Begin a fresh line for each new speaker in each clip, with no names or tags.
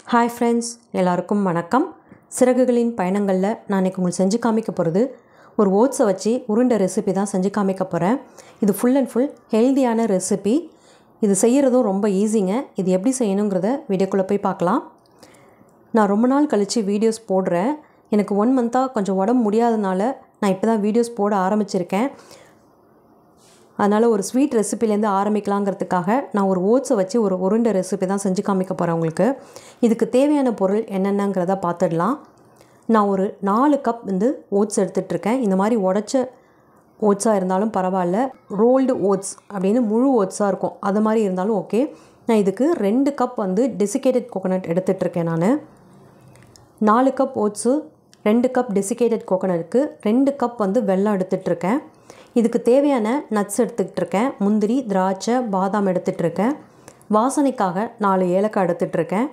hi friends எல்லாருக்கும் வணக்கம் சிறகுகளின் பயணங்களில் நான் இன்றைக்கி உங்களுக்கு செஞ்சு காமிக்க போகிறது ஒரு ஓட்ஸை வச்சு உருண்டை ரெசிபி தான் செஞ்சு காமிக்க போகிறேன் இது ஃபுல் அண்ட் ஃபுல் ஹெல்தியான ரெசிபி இது செய்கிறதும் ரொம்ப ஈஸிங்க இது எப்படி செய்யணுங்கிறத வீடியோக்குள்ளே போய் பார்க்கலாம் நான் ரொம்ப நாள் கழித்து வீடியோஸ் போடுறேன் எனக்கு ஒன் மந்த்தாக கொஞ்சம் உடம்பு முடியாதனால நான் இப்போ தான் வீடியோஸ் போட ஆரம்பிச்சிருக்கேன் அதனால் ஒரு ஸ்வீட் ரெசிபிலேருந்து ஆரம்பிக்கலாங்கிறதுக்காக நான் ஒரு ஓட்ஸை வச்சு ஒரு உருண்டை ரெசிபி தான் செஞ்சு காமிக்க போகிறேன் உங்களுக்கு இதுக்கு தேவையான பொருள் என்னென்னங்கிறத பார்த்துடலாம் நான் ஒரு நாலு கப் வந்து ஓட்ஸ் எடுத்துகிட்ருக்கேன் இந்த மாதிரி உடச்ச ஓட்ஸாக இருந்தாலும் பரவாயில்ல ரோல்டு ஓட்ஸ் அப்படின்னு முழு ஓட்ஸாக இருக்கும் அது மாதிரி இருந்தாலும் ஓகே நான் இதுக்கு ரெண்டு கப் வந்து டெசிகேட்டட் கோகோனட் எடுத்துகிட்ருக்கேன் நான் நாலு கப் ஓட்ஸு ரெண்டு கப் டெசிகேட்டட் கோகோனட்டுக்கு ரெண்டு கப் வந்து வெல்லம் எடுத்துகிட்ருக்கேன் இதுக்கு தேவையான நட்ஸ் எடுத்துக்கிட்டு இருக்கேன் முந்திரி திராட்சை பாதாம் எடுத்துகிட்ருக்கேன் வாசனைக்காக நாலு ஏலக்காய் எடுத்துகிட்ருக்கேன்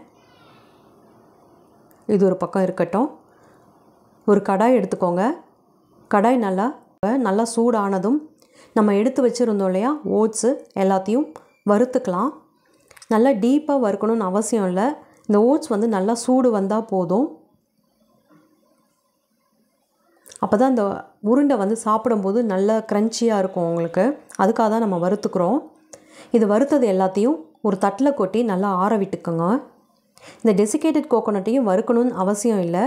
இது ஒரு பக்கம் இருக்கட்டும் ஒரு கடாய் எடுத்துக்கோங்க கடாய் நல்லா நல்லா சூடானதும் நம்ம எடுத்து வச்சுருந்தோம் இல்லையா ஓட்ஸு எல்லாத்தையும் வறுத்துக்கலாம் நல்லா டீப்பாக வறுக்கணும்னு அவசியம் இல்லை இந்த ஓட்ஸ் வந்து நல்லா சூடு வந்தால் போதும் அப்போ தான் இந்த உருண்டை வந்து சாப்பிடும்போது நல்ல க்ரன்ச்சியாக இருக்கும் உங்களுக்கு அதுக்காக தான் நம்ம வறுத்துக்கிறோம் இது வறுத்தது எல்லாத்தையும் ஒரு தட்டில் கொட்டி நல்லா ஆற விட்டுக்கோங்க இந்த டெசிகேட்டட் கோகோனட்டையும் வறுக்கணும்னு அவசியம் இல்லை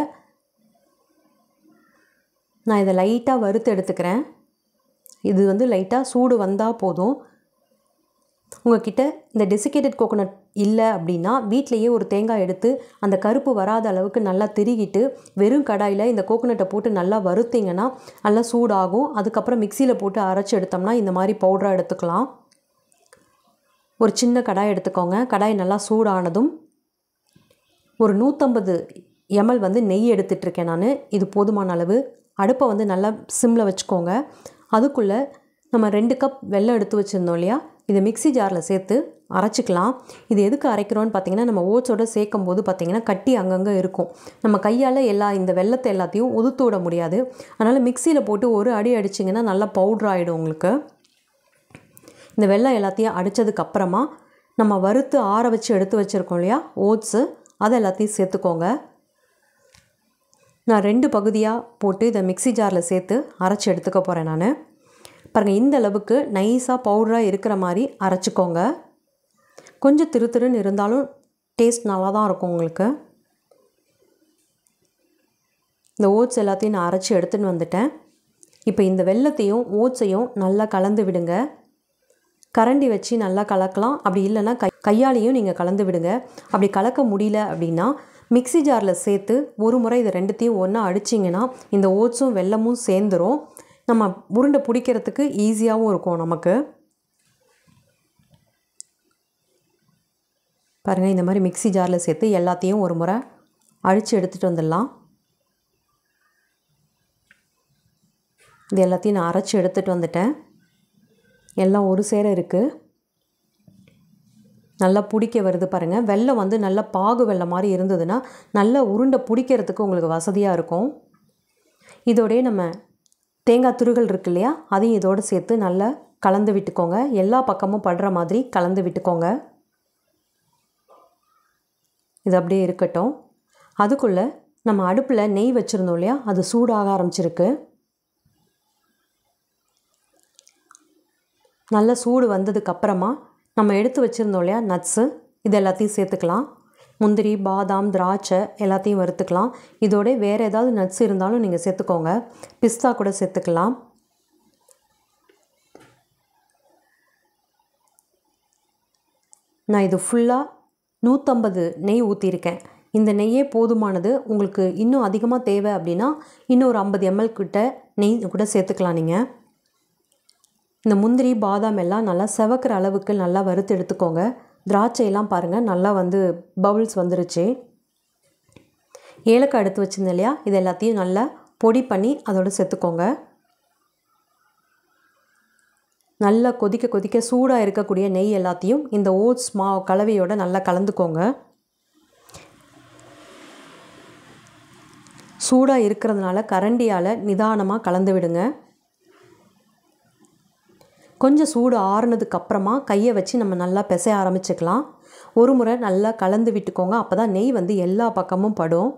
நான் இதை லைட்டாக வறுத்து எடுத்துக்கிறேன் இது வந்து லைட்டாக சூடு வந்தால் போதும் உங்ககிட்ட இந்த டெசிகேட்டட் கோகோனட் இல்லை அப்படின்னா வீட்லேயே ஒரு தேங்காய் எடுத்து அந்த கருப்பு வராத அளவுக்கு நல்லா திருகிட்டு வெறும் கடாயில் இந்த கோகோனட்டை போட்டு நல்லா வறுத்திங்கன்னா நல்லா சூடாகும் அதுக்கப்புறம் மிக்சியில் போட்டு அரைச்சி எடுத்தோம்னா இந்த மாதிரி பவுடராக எடுத்துக்கலாம் ஒரு சின்ன கடாய் எடுத்துக்கோங்க கடாய் நல்லா சூடானதும் ஒரு நூற்றம்பது எம்எல் வந்து நெய் எடுத்துகிட்ருக்கேன் நான் இது போதுமான அளவு அடுப்பை வந்து நல்லா சிம்மில் வச்சுக்கோங்க அதுக்குள்ளே நம்ம ரெண்டு கப் வெல்லம் எடுத்து வச்சுருந்தோம் இல்லையா இதை மிக்சி ஜாரில் சேர்த்து அரைச்சிக்கலாம் இது எதுக்கு அரைக்கிறோன்னு பார்த்தீங்கன்னா நம்ம ஓட்ஸோடு சேர்க்கும் போது பார்த்திங்கன்னா கட்டி அங்கங்கே இருக்கும் நம்ம கையால் எல்லா இந்த வெள்ளத்தை எல்லாத்தையும் உதுத்து விட முடியாது அதனால் மிக்சியில் போட்டு ஒரு அடி அடிச்சிங்கன்னா நல்லா பவுட்ரு ஆகிடும் உங்களுக்கு இந்த வெள்ளம் எல்லாத்தையும் அடித்ததுக்கப்புறமா நம்ம வறுத்து ஆற வச்சு எடுத்து வச்சுருக்கோம் இல்லையா ஓட்ஸு அதை எல்லாத்தையும் சேர்த்துக்கோங்க நான் ரெண்டு பகுதியாக போட்டு இதை மிக்சி ஜாரில் சேர்த்து அரைச்சி எடுத்துக்க போகிறேன் நான் பாருங்கள் இந்த அளவுக்கு நைஸாக பவுடராக இருக்கிற மாதிரி அரைச்சிக்கோங்க கொஞ்சம் திரு திருன்னு இருந்தாலும் டேஸ்ட் நல்லா தான் இருக்கும் உங்களுக்கு இந்த ஓட்ஸ் எல்லாத்தையும் நான் அரைச்சி எடுத்துன்னு வந்துட்டேன் இப்போ இந்த வெள்ளத்தையும் ஓட்ஸையும் நல்லா கலந்து விடுங்க கரண்டி வச்சு நல்லா கலக்கலாம் அப்படி இல்லைன்னா கை கையாலையும் நீங்கள் கலந்து விடுங்க அப்படி கலக்க முடியல அப்படின்னா மிக்சி ஜாரில் சேர்த்து ஒரு முறை இதை ரெண்டுத்தையும் ஒன்றா அடிச்சிங்கன்னா இந்த ஓட்ஸும் வெல்லமும் சேர்ந்துடும் நம்ம உருண்டை பிடிக்கிறதுக்கு ஈஸியாகவும் இருக்கும் நமக்கு பாருங்கள் இந்த மாதிரி மிக்சி ஜாரில் சேர்த்து எல்லாத்தையும் ஒரு முறை அழித்து எடுத்துகிட்டு வந்துடலாம் இது எல்லாத்தையும் நான் அரைச்சி எடுத்துகிட்டு வந்துட்டேன் எல்லாம் ஒரு சேர இருக்குது நல்லா பிடிக்க வருது பாருங்கள் வெள்ளம் வந்து நல்லா பாகு வெள்ளம் மாதிரி இருந்ததுன்னா நல்லா உருண்டை பிடிக்கிறதுக்கு உங்களுக்கு வசதியாக இருக்கும் இதோடய நம்ம தேங்காய் துருகள் இருக்கு இல்லையா அதையும் இதோடு சேர்த்து நல்லா கலந்து விட்டுக்கோங்க எல்லா பக்கமும் படுற மாதிரி கலந்து விட்டுக்கோங்க இது அப்படியே இருக்கட்டும் அதுக்குள்ளே நம்ம அடுப்பில் நெய் வச்சுருந்தோம் இல்லையா அது சூடாக ஆரம்பிச்சிருக்கு நல்ல சூடு வந்ததுக்கப்புறமா நம்ம எடுத்து வச்சுருந்தோம் இல்லையா நட்ஸு இது எல்லாத்தையும் சேர்த்துக்கலாம் முந்திரி பாதாம் திராட்சை எல்லாத்தையும் வறுத்துக்கலாம் இதோட வேறு ஏதாவது நட்ஸ் இருந்தாலும் நீங்கள் சேர்த்துக்கோங்க பிஸ்தா கூட சேர்த்துக்கலாம் நான் இது ஃபுல்லாக நூற்றம்பது நெய் ஊற்றிருக்கேன் இந்த நெய்யே போதுமானது உங்களுக்கு இன்னும் அதிகமாக தேவை அப்படின்னா இன்னும் ஒரு ஐம்பது எம்எல் கிட்ட நெய் கூட சேர்த்துக்கலாம் நீங்கள் இந்த முந்திரி பாதாம் எல்லாம் நல்லா செவக்கிற அளவுக்கு நல்லா வறுத்து எடுத்துக்கோங்க திராட்சையெல்லாம் பாருங்கள் நல்லா வந்து பவுல்ஸ் வந்துருச்சு ஏலக்காய் எடுத்து வச்சுருந்தேன் இல்லையா இது எல்லாத்தையும் நல்லா பொடி பண்ணி அதோடு சேர்த்துக்கோங்க நல்லா கொதிக்க கொதிக்க சூடாக இருக்கக்கூடிய நெய் எல்லாத்தையும் இந்த ஓட்ஸ் மா கலவையோடு நல்லா கலந்துக்கோங்க சூடாக இருக்கிறதுனால கரண்டியால் நிதானமாக கலந்து விடுங்க கொஞ்சம் சூடு ஆறுனதுக்கு அப்புறமா கையை வச்சு நம்ம நல்லா பிசைய ஆரம்பிச்சுக்கலாம் ஒரு முறை நல்லா கலந்து விட்டுக்கோங்க அப்போ தான் நெய் வந்து எல்லா பக்கமும் படும்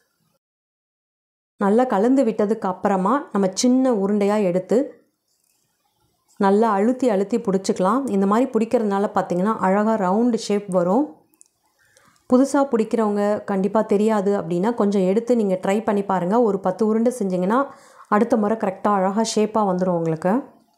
நல்லா கலந்து விட்டதுக்கு அப்புறமா நம்ம சின்ன உருண்டையாக எடுத்து நல்லா அழுத்தி அழுத்தி பிடிச்சிக்கலாம் இந்த மாதிரி பிடிக்கிறதுனால பார்த்திங்கன்னா அழகாக ரவுண்டு ஷேப் வரும் புதுசாக பிடிக்கிறவங்க கண்டிப்பாக தெரியாது அப்படின்னா கொஞ்சம் எடுத்து நீங்கள் ட்ரை பண்ணி பாருங்கள் ஒரு பத்து உருண்டை செஞ்சிங்கன்னா அடுத்த முறை கரெக்டாக அழகாக ஷேப்பாக வந்துடும் உங்களுக்கு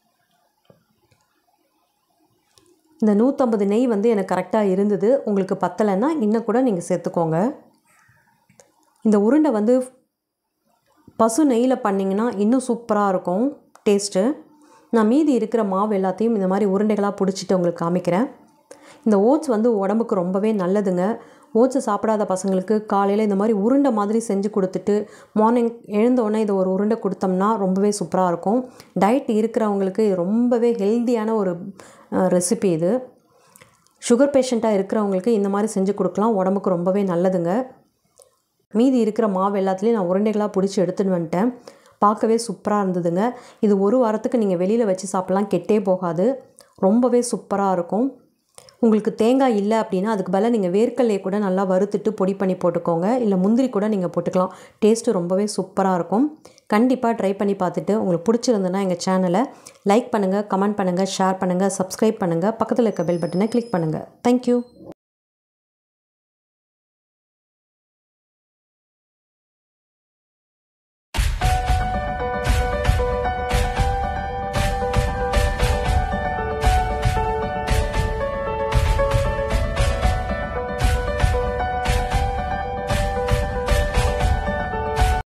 இந்த நூற்றம்பது நெய் வந்து எனக்கு கரெக்டாக இருந்தது உங்களுக்கு பத்தலைன்னா இன்னும் கூட நீங்கள் சேர்த்துக்கோங்க இந்த உருண்டை வந்து பசு நெய்யில் பண்ணிங்கன்னா இன்னும் சூப்பராக இருக்கும் டேஸ்ட்டு நான் மீதி இருக்கிற மாவு எல்லாத்தையும் இந்த மாதிரி உருண்டைகளாக பிடிச்சிட்டு உங்களுக்கு காமிக்கிறேன் இந்த ஓட்ஸ் வந்து உடம்புக்கு ரொம்பவே நல்லதுங்க ஓட்ஸை சாப்பிடாத பசங்களுக்கு காலையில் இந்த மாதிரி உருண்டை மாதிரி செஞ்சு கொடுத்துட்டு மார்னிங் எழுந்தோடனே இதை ஒரு உருண்டை கொடுத்தோம்னா ரொம்பவே சூப்பராக இருக்கும் டயட் இருக்கிறவங்களுக்கு இது ரொம்பவே ஹெல்த்தியான ஒரு ரெசிபி இது சுகர் பேஷண்ட்டாக இருக்கிறவங்களுக்கு இந்த மாதிரி செஞ்சு கொடுக்கலாம் உடம்புக்கு ரொம்பவே நல்லதுங்க மீதி இருக்கிற மாவு எல்லாத்துலேயும் நான் உருண்டைகளாக பிடிச்சி எடுத்துன்னு வந்துட்டேன் பார்க்கவே சூப்பராக இருந்ததுங்க இது ஒரு வாரத்துக்கு நீங்கள் வெளியில் வச்சு சாப்பிட்லாம் கெட்டே போகாது ரொம்பவே சூப்பராக இருக்கும் உங்களுக்கு தேங்காய் இல்லை அப்படின்னா அதுக்கு பதிலாக நீங்கள் வேர்க்கல்லையை கூட நல்லா வறுத்துட்டு பொடி பண்ணி போட்டுக்கோங்க இல்லை முந்திரி கூட நீங்கள் போட்டுக்கலாம் டேஸ்ட்டு ரொம்பவே சூப்பராக இருக்கும் கண்டிப்பாக ட்ரை பண்ணி பார்த்துட்டு உங்களுக்கு பிடிச்சிருந்துன்னா எங்கள் சேனலை லைக் பண்ணுங்கள் கமெண்ட் பண்ணுங்கள் ஷேர் பண்ணுங்கள் சப்ஸ்கிரைப் பண்ணுங்கள் பக்கத்தில் இருக்க பெல் பட்டனை கிளிக் பண்ணுங்கள் தேங்க்யூ